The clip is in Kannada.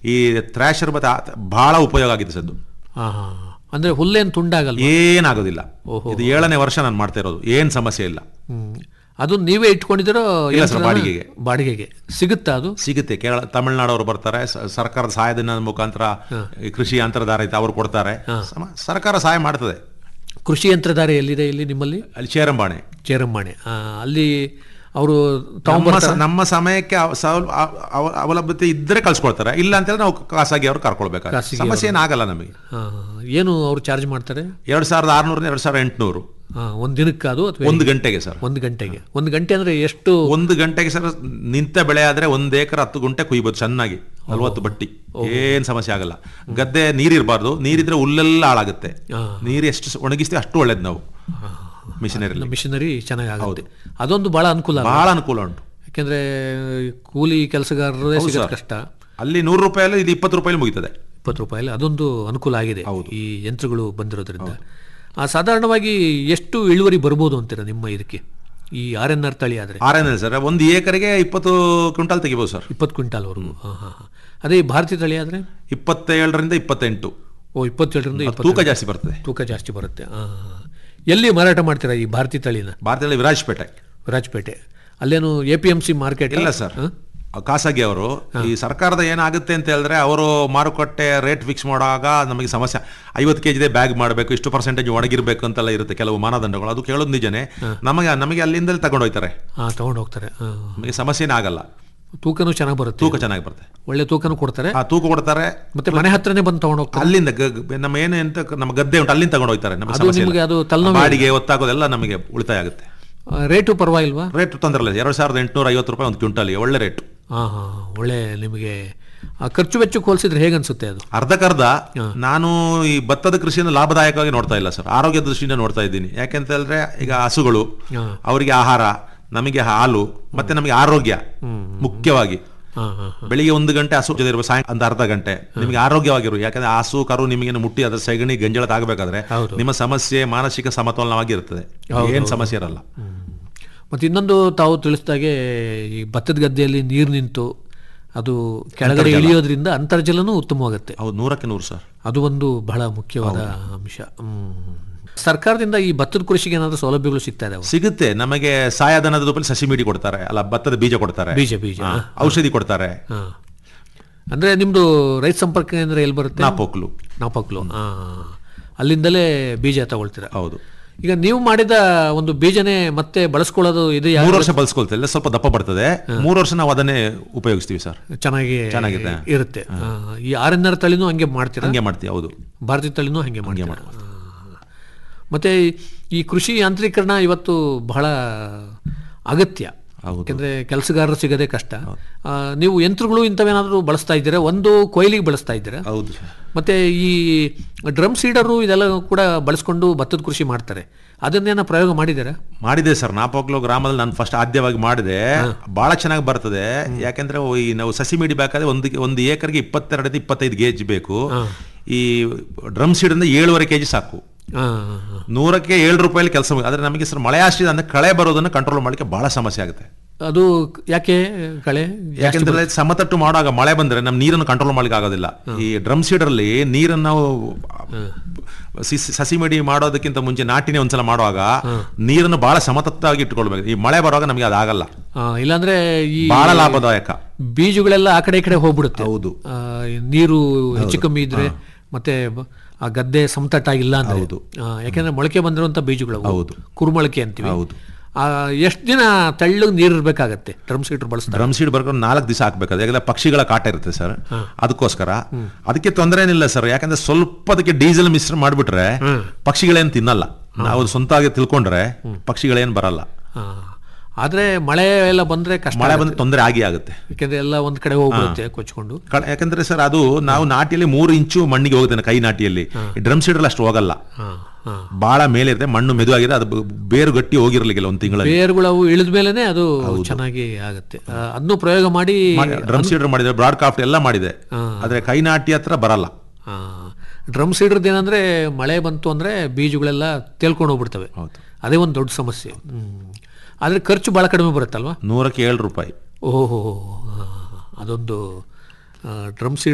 ಈ ಥ್ರ್ಯಾಶರ್ ಮತ್ತೆ ಆ- ಬಹಳ ಉಪಯೋಗ ಆಗಿದೆ ಸದ್ದು ಹಾಂ ಹಾಂ ಅಂದರೆ ಹುಲ್ಲೇನು ತುಂಡಾಗಲ್ಲ ಏನಾಗೋದಿಲ್ಲ ಇದು ಏಳನೇ ವರ್ಷ ನಾನು ಮಾಡ್ತಾ ಇರೋದು ಏನ್ ಸಮಸ್ಯೆ ಇಲ್ಲ ಹ್ಮ್. ಅದು ನೀವೇ ಇಟ್ಕೊಂಡಿದ್ದೀರೋ ಇಲ್ಲ ಸರ್, ಯಂತ್ರನ? ಬಾಡಿಗೆಗೆ. ಬಾಡಿಗೆಗೆ ಸಿಗುತ್ತಾ ಅದು ಸಿಗುತ್ತೆ ಕೇರಳ ತಮಿಳ್ನಾಡವರು ಬರ್ತಾರೆ ಸ- ಸರ್ಕಾರದ ಸಹಾಯಧನ ಮುಖಾಂತರ ಈ ಕೃಷಿ ಅಂತರ್ಧಾರಿತ ಅವರು ಕೊಡ್ತಾರೆ ಸಮ- ಸರ್ಕಾರ ಸಹಾಯ ಮಾಡ್ತದೆ ಕೃಷಿ ಯಂತ್ರಧಾರೆ ಎಲ್ಲಿದೆ ಇಲ್ಲಿ ನಿಮ್ಮಲ್ಲಿ ಅಲ್ಲಿ ಚೇರಂಬಾಣೆ ಚೇರಮ್ಮಾಣೆ ಆ, ಅಲ್ಲಿ ಅವರು ನಮ್ಮ ತಗೊಂಬರ್ತಾರೆ ಸ- ನಮ್ಮ ಸಮಯಕ್ಕೆ ಅವ- ಸೌಲ್- ಅವ- ಅವ- ಅವಲಂಬಿತ ಇದ್ರೆ ಕಳ್ಸ್ಕೊಳ್ತಾರೆ ಇಲ್ಲ ಅಂತೇಳಿ ನಾವು ಖಾಸಗಿ ಅವ್ರು ಕರ್ಕೊಳ್ಬೇಕಾಗುತ್ತೆ ಖಾಸಗಿ ಸಮಸ್ಯೆ ಏನಾಗಲ್ಲ ನಮಗೆ ಆ, ಏನು ಅವ್ರು ಚಾರ್ಜ್ ಮಾಡ್ತಾರೆ ಎರಡ್ ಸಾವಿರದ ಆರ್ನೂರ ಎರಡ್ ಸಾವಿರದ ಎಂಟುನೂರು ಆ, ಒಂದ್ ದಿನಕ್ಕೆ ಅದು ಅಥವಾ ಒಂದು ಗಂಟೆಗೆ ಸರ್ ಒಂದು ಗಂಟೆಗೆ ಒಂದು ಗಂಟೆ ಅಂದ್ರೆ ಎಷ್ಟು ಒಂದು ಗಂಟೆಗೆ ಸರ್ ನಿಂತ ಬೆಳೆ ಆದ್ರೆ ಒಂದ್ ಏಕರ್ ಹತ್ತು ಗುಂಟೆ ಕುಯ್ಬೋದು ಚೆನ್ನಾಗಿ ನಲ್ವತ್ತು ಬಟ್ಟಿ ಏನ್ ಸಮಸ್ಯೆ ಆಗಲ್ಲ ಗದ್ದೆ ನೀರಿರಬಾರ್ದು ನೀರಿದ್ರೆ ಹುಲ್ಲೆಲ್ಲ ಹಾಳಾಗುತ್ತೆ ಆ. ನೀರು ಎಷ್ಟು ಸ- ಒಣಗಿಸ್ತೀವಿ ಅಷ್ಟು ಒಳ್ಳೇದು ನಾವು ಮಿಷನರಿ ಮಿಷನರಿ ಚೆನ್ನಾಗಿ ಆಗುತ್ತೆ ಅದೊಂದು ಬಹಳ ಅನುಕೂಲ ಅಲ್ವಾ? ಬಹಳ ಅನುಕೂಲ ಉಂಟು ಯಾಕೆಂದ್ರೆ ಕೂಲಿ ಕೆಲಸಗಾರರೇ ಸಿಗೋದು ಕಷ್ಟ ಅಲ್ಲಿ ನೂರು ರೂಪಾಯಲ್ಲಿ ಇದು ಇಪ್ಪತ್ತು ರೂಪಾಯಿ ಮುಗಿತದೆ ಇಪ್ಪತ್ತು ರೂಪಾಯಿ ಅದೊಂದು ಅನುಕೂಲ ಆಗಿದೆ ಈ ಯಂತ್ರಗಳು ಬಂದಿರೋದ್ರಿಂದ ಆ, ಸಾಧಾರಣವಾಗಿ ಎಷ್ಟು ಇಳುವರಿ ಬರ್ಬೋದು ಅಂತೀರಾ ನಿಮ್ಮ ಇದಕ್ಕೆ ಈ ಆರ್ ಎನ್ ಆರ್ ತಳಿ ಆದ್ರೆ ಆರೇನೇ ಸರ್ ಒಂದು ಏಕರಿಗೆ ಇಪ್ಪತ್ತು ಕ್ವಿಂಟಲ್ ತೆಗಿಬೋದು ಸರ್ ಇಪ್ಪತ್ತು ಕ್ವಿಂಟಾಲ್ವರೆಗೂ ಹಾಂ ಹಾಂ ಹಾಂ ಅದೇ ಈ ಭಾರತೀಯ ತಳಿ ಆದ್ರೆ ಇಪ್ಪತ್ತೇಳರಿಂದ ಇಪ್ಪತ್ತೆಂಟು ಓ ಇಪ್ಪತ್ತೇಳರಿಂದ ಅದು ಇಪ್ಪತ್ತು ತೂಕ ಜಾಸ್ತಿ ಬರ್ತದೆ ತೂಕ ಜಾಸ್ತಿ ಬರುತ್ತೆ ಆ, ಎಲ್ಲಿ ಮಾರಾಟ ಮಾಡ್ತೀರಾ ಈ ಭಾರತೀಯ ತಳಿನ ಭಾರತದಲ್ಲಿ ವಿರಾಜಪೇಟೆ ರಾಜಪೇಟೆ ಅಲ್ಲೇನು A P M C market ಇಲ್ಲ ಸರ್ ಖಾಸಗಿ ಅವರು ಈ ಸರ್ಕಾರದ ಏನಾಗುತ್ತೆ ಅಂತ ಹೇಳಿದ್ರೆ ಅವರು ಮಾರುಕಟ್ಟೆ ರೇಟ್ ಫಿಕ್ಸ್ ಮಾಡುವಾಗ ನಮಗೆ ಸಮಸ್ಯೆ ಐವತ್ತು ಕೆ ಜಿದೆ ಬ್ಯಾಗ್ ಮಾಡಬೇಕು ಇಷ್ಟು ಪರ್ಸೆಂಟೇಜ್ ಒಣಗಿರ್ಬೇಕು ಅಂತೆಲ್ಲ ಇರುತ್ತೆ ಕೆಲವು ಮಾನದಂಡಗಳು ಅದು ಕೇಳೋದು ನಿಜನೇ ನಮಗೆ ನಮಗೆ ಅಲ್ಲಿಂದಲೇ ತಗೊಂಡೋಗ್ತಾರೆ ಹಾಂ ತೊಗೊಂಡು ಹೋಗ್ತಾರೆ ಆ. ನಮಗೆ ಸಮಸ್ಯೆನೇ ಆಗಲ್ಲ ತೂಕನೂ ಚೆನ್ನಾಗಿ ಬರುತ್ತೆ ತೂಕ ಚೆನ್ನಾಗಿ ಬರುತ್ತೆ ಒಳ್ಳೆ ತೂಕನೂ ಕೊಡ್ತಾರೆ ಆ ತೂಕ ಕೊಡ್ತಾರೆ ಮತ್ತೆ ಮನೆ ಹತ್ರನೇ ಬಂದು ತಗೊಂಡು ಹೋಗ್ತಾರೆ ಅಲ್ಲಿಂದ ಗ- ಗ- ನಮ್ಮ ಏನು ಅಂತ ನಮ್ಮ ಗದ್ದೆ ಉಂಟು ಅಲ್ಲಿಂದ ತಗೊಂಡು ಹೋಗ್ತಾರೆ ನಮ್ಮ ಅದು ಸಮಸ್ಯೆ ನಿಮಗೆ ಇಲ್ಲ. ಅದು ತಲೆನೋವು ಬಾಡಿಗೆ ಒತ್ತಾಗೋದೆಲ್ಲ ನಮಗೆ ಉಳಿತಾಯ ಆಗುತ್ತೆ ಆ, ರೇಟು ಪರವಾಗಿಲ್ವಾ ರೇಟ್ ತೊಂದರೆ ಇಲ್ಲ ಎರಡು ಸಾವಿರದ ಎಂಟುನೂರ ಐವತ್ತು ರೂಪಾಯಿ ಒಂದು ಕ್ವಿಂಟಲ್ಗೆ ಒಳ್ಳೆ ರೇಟ್ ಹಾಂ ಹಾಂ ಒಳ್ಳೆ ನಿಮಗೆ ಆ ಖರ್ಚು ವೆಚ್ಚಕ್ಕೆ ಹೋಲಿಸಿದ್ರೆ ಹೇಗೆ ಅನ್ಸುತ್ತೆ ಅದು ಅರ್ಧಕ್ಕರ್ಧ ನಾನು ಈ ಭತ್ತದ ಕೃಷಿಯನ್ನು ಲಾಭದಾಯಕವಾಗಿ ನೋಡ್ತಾ ಇಲ್ಲ ಸರ್ ಆರೋಗ್ಯ ದೃಷ್ಟಿಯಿಂದ ನೋಡ್ತಾ ಇದ್ದೀನಿ ಯಾಕೆಂತ ಹೇಳಿದ್ರೆ ಈಗ ಹಸುಗಳು ಹಾಂ ಅವರಿಗೆ ಆಹಾರ ನಮಗೆ ಹಾಲು ಮತ್ತೆ ನಮಗೆ ಆರೋಗ್ಯ ಮುಖ್ಯವಾಗಿ ಹಾಂ ಹಾಂ ಹಾಂ ಬೆಳಿಗ್ಗೆ ಒಂದು ಗಂಟೆ ಹಸು ಜೊತೆ ಇರುವ ಸಾಯಂ ಒಂದು ಅರ್ಧ ಗಂಟೆ ನಿಮಗೆ ಆರೋಗ್ಯವಾಗಿರು ಯಾಕಂದ್ರೆ ಹಸು ಕರು ನಿಮಗೆ ಮುಟ್ಟಿ ಅದರ ಸೆಗಣಿ ಗಂಜಲ ತಾಗಬೇಕಾದ್ರೆ ಹೌದು. ನಿಮ್ಮ ಸಮಸ್ಯೆ ಮಾನಸಿಕ ಸಮತೋಲನವಾಗಿರ್ತದೆ ಏನ್ ಸಮಸ್ಯೆ ಇರಲ್ಲ ಮತ್ತು ಇನ್ನೊಂದು ತಾವು ತಿಳಿಸಿದಾಗೆ ಈ ಭತ್ತದ ಗದ್ದೆಯಲ್ಲಿ ನೀರು ನಿಂತು ಅದು ಕೆಳಗಡೆ ಇಳಿಯೋದ್ರಿಂದ ಅಂತರ್ಜಲನೂ ಉತ್ತಮವಾಗುತ್ತೆ ಹೌದು ನೂರಕ್ಕೆ ನೂರು ಸರ್ ಅದು ಒಂದು ಬಹಳ ಮುಖ್ಯವಾದ ಅಂಶ ಹ್ಮ್. ಸರ್ಕಾರದಿಂದ ಈ ಭತ್ತದ ಕೃಷಿಗೆ ಏನಾದರೂ ಸೌಲಭ್ಯಗಳು ಸಿಗ್ತಾ ಇದಾವೆ ಸಿಗುತ್ತೆ ನಮಗೆ ಸಹಾಯಧನದ ರೂಪದಲ್ಲಿ ಸಸಿ ಮೀಡಿ ಕೊಡ್ತಾರೆ ಅಲ್ಲ ಭತ್ತದ ಬೀಜ ಕೊಡ್ತಾರೆ ಬೀಜ ಬೀಜ ಹಾ, ಔಷಧಿ ಕೊಡ್ತಾರೆ ಹಾಂ ಅಂದರೆ ನಿಮ್ಮದು ರೈತ ಸಂಪರ್ಕ ಕೇಂದ್ರ ಎಲ್ಲಿ ಬರುತ್ತೆ ನಾಪೋಕ್ಲು ನಾಪಕ್ಲು ಹಾಂ ಅಲ್ಲಿಂದಲೇ ಬೀಜ ತಗೊಳ್ತೀರಾ ಹೌದು ಈಗ ನೀವು ಮಾಡಿದ ಒಂದು ಬೀಜನೇ ಮತ್ತೆ ಬಳಸ್ಕೊಳ್ಳೋದು ಇದು ಯಾವ ಮೂರು ವರ್ಷ ಬಳಸ್ಕೊಳ್ತಿಲ್ಲ ಸ್ವಲ್ಪ ದಪ್ಪ ಬರ್ತದೆ ಮೂರು ವರ್ಷ ನಾವು ಅದನ್ನೇ ಉಪಯೋಗಿಸ್ತೀವಿ ಸರ್ ಚೆನ್ನಾಗಿ ಚೆನ್ನಾಗಿದೆ. ಇರುತ್ತೆ ಆ, ಈ ಆರ್ ಎನ್ ಆರ್ ತಳಿನೂ ಹಂಗೆ ಮಾಡ್ತೀರಾ ಹಂಗೆ ಮಾಡ್ತೀವಿ ಹೌದು ಭಾರತೀಯ ತಳಿನೂ ಹಂಗೆ ಮಾಡ್ತೀರಾ ಆ. ಮತ್ತೆ ಈ ಕೃಷಿ ಯಾಂತ್ರೀಕರಣ ಇವತ್ತು ಬಹಳ ಅಗತ್ಯ ಹೌದು. ಯಾಕೆಂದ್ರೆ ಕೆಲಸಗಾರರು ಸಿಗದೆ ಕಷ್ಟ ಆ, ನೀವು ಯಂತ್ರಗಳು ಇಂಥವೇನಾದರೂ ಬಳಸ್ತಾ ಇದ್ದೀರಾ ಒಂದು ಕೊಯ್ಲಿಗೆ ಬಳಸ್ತಾ ಇದ್ದೀರಾ ಹೌದು ಮತ್ತೆ ಈ ಡ್ರಮ್ ಸೀಡರು ಇದೆಲ್ಲ ಕೂಡ ಬಳಸ್ಕೊಂಡು ಭತ್ತದ ಕೃಷಿ ಮಾಡ್ತಾರೆ ಅದನ್ನೇನ ಪ್ರಯೋಗ ಮಾಡಿದ್ದೀರಾ ಮಾಡಿದೆ ಸರ್ ನಾಪೋಕ್ಲು ಗ್ರಾಮದಲ್ಲಿ ನಾನು ಫಸ್ಟ್ ಆದ್ಯವಾಗಿ ಮಾಡಿದೆ ಬಹಳ ಚೆನ್ನಾಗಿ ಬರ್ತದೆ ಯಾಕೆಂದ್ರೆ ಈ ನಾವು ಸಸಿ ಮಿಡಿ ಬೇಕಾದ್ರೆ ಒಂದು ಒಂದು ಏಕರ್ಗೆ ಇಪ್ಪತ್ತೆರಡರಿಂದ ಇಪ್ಪತ್ತೈದು ಕೆ ಜಿ ಬೇಕು ಈ ಡ್ರಮ್ ಸೀಡ್ ಅಂದ್ರೆ ಏಳುವರೆ ಕೆ ಜಿ ಸಾಕು ಆ, ಆ, ಆ. ನೂರಕ್ಕೆ ಏಳು ರೂಪಾಯಲ್ಲಿ ಕೆಲಸ ಆದ್ರೆ ನಮಗೆ ಸರ್ ಮಳೆ ಆಶ್ರಿತ ಅಂದ್ರೆ ಕಳೆ ಬರೋದನ್ನ ಕಂಟ್ರೋಲ್ ಮಾಡಲಿಕ್ಕೆ ಬಹಳ ಸಮಸ್ಯೆ ಆಗುತ್ತೆ ಅದು ಯಾಕೆ ಕಳೆ ಯಾಕೆಂದ್ರೆ ಸಮತಟ್ಟು ಮಾಡುವಾಗ ಮಳೆ ಬಂದ್ರೆ ನಮ್ಮ ನೀರನ್ನು ಕಂಟ್ರೋಲ್ ಮಾಡ್ಲಿಕ್ಕೆ ಆಗೋದಿಲ್ಲ ಈ ಡ್ರಮ್ ಸೀಡರ್ ಅಲ್ಲಿ ನೀರನ್ನು ನಾವು ಸಿ- ಸಸಿ ಮಡಿ ಮಾಡೋದಕ್ಕಿಂತ ಮುಂಚೆ ನಾಟಿನೇ ಒಂದ್ಸಲ ಮಾಡುವಾಗ ನೀರನ್ನು ಬಹಳ ಸಮತಟ್ಟಾಗಿ ಇಟ್ಕೊಳ್ಬೇಕು ಈ ಮಳೆ ಬರುವಾಗ ನಮಗೆ ಅದಾಗಲ್ಲ ಆ, ಇಲ್ಲಾಂದ್ರೆ ಈ ಬಹಳ ಲಾಭದಾಯಕ ಬೀಜಗಳೆಲ್ಲ ಆ ಕಡೆ ಈ ಕಡೆ ಹೋಗ್ಬಿಡುತ್ತೆ ಹೌದು ಆ, ನೀರು ಹೆಚ್ಚು ಕಮ್ಮಿ ಇದ್ರೆ ಮತ್ತೆ ಬ- ಆ ಗದ್ದೆ ಸಮತಟ್ಟಾಗಿಲ್ಲ ಅಂದ್ರೆ ಹೌದು. ಆ, ಯಾಕೆಂದ್ರೆ ಮೊಳಕೆ ಬಂದಿರುವಂತ ಬೀಜಗಳು ಅವು. ಹೌದು. ಕುರುಮೊಳಕೆ ಅಂತೀವಿ ಹೌದು. ಎಷ್ಟು ದಿನ ತೆಳ್ಳಗೆ ನೀರು ಇರ್ಬೇಕಾಗತ್ತೆ ಡ್ರಮ್ ಸೀಟರ್ ಬಳಸ್ತಾರೆ ಡ್ರಮ್ ಸೀಡ್ ಬರ್ಕೊಂಡು ನಾಲ್ಕು ದಿವಸ ಹಾಕ್ಬೇಕಾದ್ರೆ ಯಾಕಂದ್ರೆ ಪಕ್ಷಿಗಳ ಕಾಟ ಇರುತ್ತೆ ಸರ್ ಅದಕ್ಕೋಸ್ಕರ ಅದಕ್ಕೆ ತೊಂದರೆ ಏನಿಲ್ಲ ಸರ್ ಯಾಕಂದ್ರೆ ಸ್ವಲ್ಪ ಅದಕ್ಕೆ ಡೀಸೆಲ್ ಮಿಶ್ರ ಮಾಡಿಬಿಟ್ರೆ ಪಕ್ಷಿಗಳೇನು ತಿನ್ನಲ್ಲ ನಾವು ಸ್ವಂತವಾಗಿ ತಿಳ್ಕೊಂಡ್ರೆ ಪಕ್ಷಿಗಳೇನು ಬರಲ್ಲ ಆ, ಆದ್ರೆ ಮಳೆ ಎಲ್ಲ ಬಂದ್ರೆ ಕಷ್ಟ ಮಳೆ ಬಂದ್ರೆ ತೊಂದರೆ ಆಗಿ ಆಗುತ್ತೆ ಯಾಕೆಂದ್ರೆ ಎಲ್ಲ ಒಂದ್ ಕಡೆ ಹೋಗ್ಬಿಡುತ್ತೆ ಕೊಚ್ಕೊಂಡು ಕ- ಯಾಕಂದ್ರೆ ಸರ್ ಅದು ನಾವು ನಾಟಿಯಲ್ಲಿ ಮೂರು ಇಂಚು ಮಣ್ಣಿಗೆ ಹೋಗುತ್ತೆ ಕೈ ನಾಟಿಯಲ್ಲಿ ಡ್ರಮ್ ಸೀಡಲ್ಲಿ ಅಷ್ಟು ಹೋಗಲ್ಲ ಹಾ ಹಾ ಬಹಳ ಮೇಲೆ ಇರುತ್ತೆ ಮಣ್ಣು ಮೆದುವಾಗಿದೆ ಅದು ಬ- ಬೇರು ಗಟ್ಟಿ ಹೋಗಿರ್ಲಿಕ್ಕಿಲ್ಲ ಒಂದು ತಿಂಗಳಲ್ಲಿ ಬೇರುಗಳು ಅವು ಇಳಿದ ಮೇಲೆನೆ ಅದು ಚೆನ್ನಾಗಿ ಆಗುತ್ತೆ ಆ, ಅದನ್ನು ಪ್ರಯೋಗ ಮಾಡಿ ಡ್ರಮ್ ಸೀಡರ್ ಮಾಡಿದೆ ಬ್ರಾಡ್ಕಾಫ್ಟ್ ಎಲ್ಲ ಮಾಡಿದೆ ಆದ್ರೆ ಕೈ ನಾಟಿ ಹತ್ರ ಬರಲ್ಲ ಡ್ರಮ್ ಸೀಡ್ರದ್ದು ಏನಂದ್ರೆ ಮಳೆ ಬಂತು ಅಂದ್ರೆ ಬೀಜಗಳೆಲ್ಲ ತೇಲ್ಕೊಂಡು ಹೋಗ್ಬಿಡ್ತವೆ ಹೌದು. ಅದೇ ಒಂದು ದೊಡ್ಡ ಸಮಸ್ಯೆ ಹ್ಮ್. ಆದ್ರೆ ಖರ್ಚು ಬಹಳ ಕಡಿಮೆ ಬರುತ್ತಲ್ವಾ ನೂರಕ್ಕೆ ಏಳು ರೂಪಾಯಿ ಓಹೋ ಅದೊಂದು ಡ್ರಮ್ ಸೀಡ್